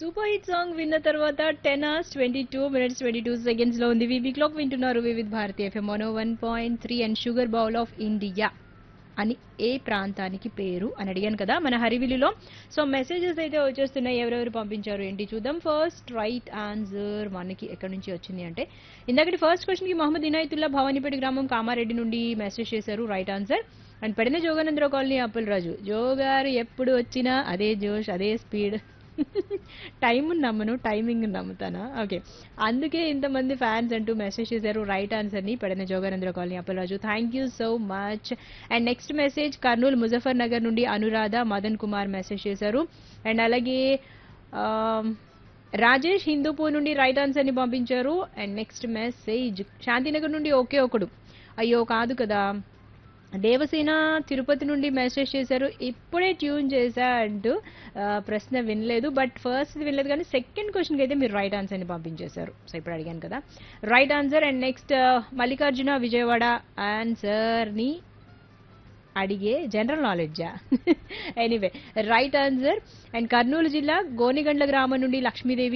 super hit song విన్న తర్వాత ten hours twenty two minutes twenty two seconds లో ఉంది వివి క్లాక్ వింటున్నారు Vividh Bharati FM mono one point three and sugar bowl of India అని ఏ ప్రాంతానికి పేరు అని అడిగాను కదా మన హరివిలిలో సో మెసేజెస్ అయితే వచ్చేస్తున్నాయి ఎవరెవరు పంపించారు ఏంటి చూద్దాం ఫస్ట్ రైట్ ఆన్సర్ మనకి ఎక్కడి నుంచి వచ్చింది అంటే ఇందాకటి ఫస్ట్ క్వశ్చన్ కి మహమ్మద్ ఇనాయతుల్లా భవానీపేట గ్రామం కామారెడ్డి నుండి మెసేజ్ చేశారు right answer and Pedana Joganandarao colony Appularaju Jo గారు ఎప్పుడు వచ్చినా అదే జోష్ అదే స్పీడ్ టైం నమ్మను టైమింగ్ నమ్ముతానా ఓకే అందుకే ఇంతమంది ఫ్యాన్స్ అంటూ మెసేజ్ చేశారు రైట్ ఆన్సర్ని Pedana Joganandra colony Appalaraju thank you so much and next message Kurnool Muzaffar Nagar నుండి అనురాధ మదన్ కుమార్ మెసేజ్ చేశారు అండ్ అలాగే ఆమ్, రాజేష్ హిందూపూర్ నుండి రైట్ ఆన్సర్ని పంపించారు అండ్ నెక్స్ట్ మెసేజ్ శాంతినగర్ నుండి ఒకే ఒకడు అయ్యో కాదు కదా దేవసేన తిరుపతి నుండి మెసేజ్ చేశారు ఇప్పుడే ట్యూన్ చేశా అంటూ ఆ, ప్రశ్న వినలేదు బట్ ఫస్ట్ వినలేదు కానీ సెకండ్ క్వశ్చన్కి అయితే మీరు రైట్ ఆన్సర్ని పంపించేశారు సో ఇప్పుడు అడిగాను కదా right answer and next Mallikarjuna Vijayawada ఆన్సర్ని అడిగే జనరల్ నాలెడ్జా anyway right answer and Kurnool జిల్లా గోనిగండ్ల గ్రామం నుండి లక్ష్మీదేవి